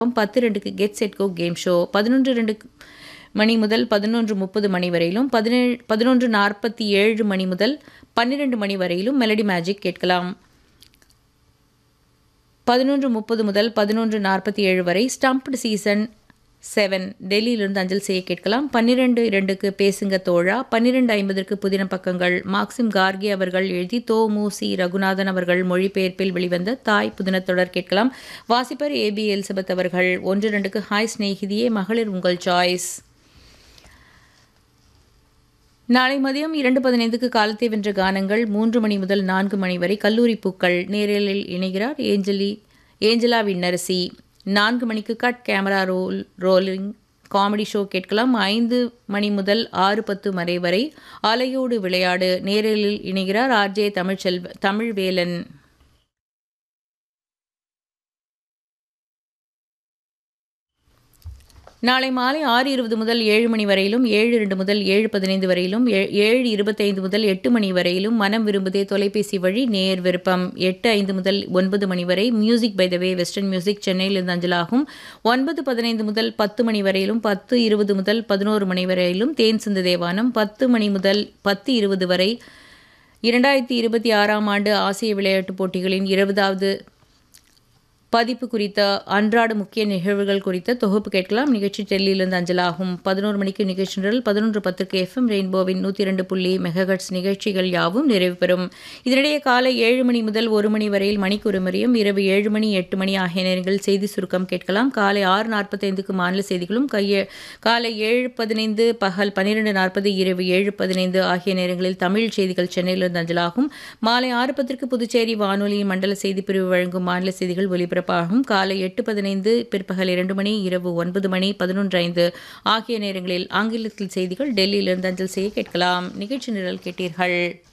பத்து ரெண்டுக்கு get set go game show பதினொன்று ரெண்டு மணி முதல் பதினொன்று முப்பது மணி வரையிலும் பதினேழு பதினொன்று நாற்பத்தி ஏழு மணி முதல் பன்னிரெண்டு மணி வரையிலும் மெலடி மேஜிக் கேட்கலாம் பதினொன்று முப்பது முதல் பதினொன்று நாற்பத்தி ஏழு வரை ஸ்டம்ப்டு சீசன் செவன் டெல்லியிலிருந்து அஞ்சல் செய்ய கேட்கலாம் பன்னிரெண்டு இரண்டுக்கு பேசுங்க தோழா பன்னிரெண்டு ஐம்பதற்கு புதின பக்கங்கள் மார்க்சிம் கார்கி அவர்கள் எழுதி தோ மு சி ரகுநாதன் அவர்கள் மொழிபெயர்ப்பில் வெளிவந்த தாய் புதின தொடர் கேட்கலாம் வாசிப்பர் ஏ பி எலிசபெத் அவர்கள் ஒன்று ரெண்டுக்கு ஹாய் ஸ்நேகிதியே மகளிர் உங்கள் சாய்ஸ் நாளை மதியம் இரண்டு பதினைந்துக்கு காலத்தை வென்ற கானங்கள் மூன்று மணி முதல் நான்கு மணி வரை கல்லூரி பூக்கள் நேரலில் இணைகிறார் ஏஞ்சலி ஏஞ்சலா விண்ணரசி நான்கு மணிக்கு cut camera roll rolling comedy show கேட்கலாம் ஐந்து மணி முதல் ஆறு பத்து மணி வரை அலையோடு விளையாடு நேரலில் இணைகிறார் ஆர்ஜே தமிழ்ச்செல்வ தமிழ்வேலன் நாளை மாலை ஆறு இருபது முதல் ஏழு மணி வரையிலும் ஏழு இரண்டு முதல் ஏழு பதினைந்து வரையிலும் ஏ- ஏழு இருபத்தைந்து முதல் எட்டு மணி வரையிலும் மனம் விரும்புதே தொலைபேசி வழி நேர் விருப்பம் எட்டு ஐந்து முதல் ஒன்பது மணி வரை music by the way western music சென்னையிலிருந்து அஞ்சலாகும் ஒன்பது பதினைந்து முதல் பத்து மணி வரையிலும் பத்து இருபது முதல் பதினோரு மணி வரையிலும் தேன் சிந்து தேவானம் பத்து மணி முதல் பத்து இருபது வரை இரண்டாயிரத்தி இருபத்தி ஆறாம் ஆண்டு ஆசிய விளையாட்டுப் போட்டிகளின் இருபதாவது பதிப்பு குறித்த அன்றாட முக்கிய நிகழ்வுகள் குறித்த தொகுப்பு கேட்கலாம் நிகழ்ச்சி டெல்லியிலிருந்து அஞ்சலாகும் பதினோரு மணிக்கு நிகழ்ச்சி நிரல் பதினொன்று பத்துக்கு எஃப்எம் ரெயின்போவின் நூற்றி ரெண்டு புள்ளி மெகஹட்ஸ் நிகழ்ச்சிகள் யாவும் நிறைவு பெறும் இதனிடையே காலை ஏழு மணி முதல் ஒரு மணி வரையில் மணிக்கு ஒரு முறையும் இரவு ஏழு மணி எட்டு மணி ஆகிய நேரங்களில் செய்தி சுருக்கம் கேட்கலாம் காலை ஆறு நாற்பத்தைந்துக்கு மாநில செய்திகளும் கைய காலை ஏழு பதினைந்து பகல் பன்னிரெண்டு நாற்பது இரவு ஏழு பதினைந்து ஆகிய நேரங்களில் தமிழ் செய்திகள் சென்னையிலிருந்து அஞ்சலாகும் மாலை ஆறு பத்திற்கு புதுச்சேரி வானொலி மண்டல செய்தி பிரிவு வழங்கும் மாநில செய்திகள் ஒலிபரப்பாகும் காலை எட்டு பதினைந்து பிற்பகல் இரண்டு மணி இரவு ஒன்பது மணி பதினொன்று ஐந்து ஆகிய நேரங்களில் ஆங்கிலத்தில் செய்திகள் டெல்லியிலிருந்து அஞ்சல் செய்ய கேட்கலாம் நிகழ்ச்சி நிரல் கேட்டீர்கள்